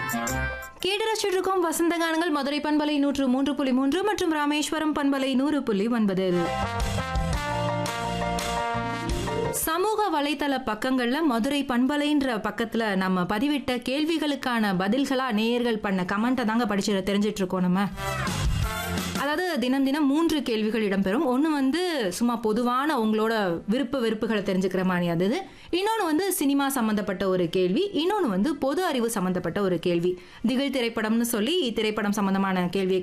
கேட்டு ரசிச்சுட்டு இருக்கோம் வசந்த கானங்கள் மதுரை பண்பலை நூற்று மூன்று புள்ளி மூன்று மற்றும் ராமேஸ்வரம் பண்பலை நூறு புள்ளி ஒன்பது சமூக வலைத்தள பக்கங்கள்ல மதுரை பண்பலைன்ற பக்கத்துல நம்ம பதிவிட்ட கேள்விகளுக்கான பதில்களா நேயர்கள் பண்ண கமெண்ட்டை தாங்க படிச்சு தெரிஞ்சிட்டு இருக்கோம் நம்ம அதாவது தினம் தினம் மூன்று கேள்விகள் இடம்பெறும் ஒன்று வந்து சும்மா பொதுவான உங்களோட விருப்ப வெறுப்புகளை தெரிஞ்சுக்கிற மாதிரி அது இன்னொன்று வந்து சினிமா சம்மந்தப்பட்ட ஒரு கேள்வி இன்னொன்று வந்து பொது அறிவு சம்மந்தப்பட்ட ஒரு கேள்வி திகில் திரைப்படம்னு சொல்லி திரைப்படம் சம்மந்தமான கேள்வியை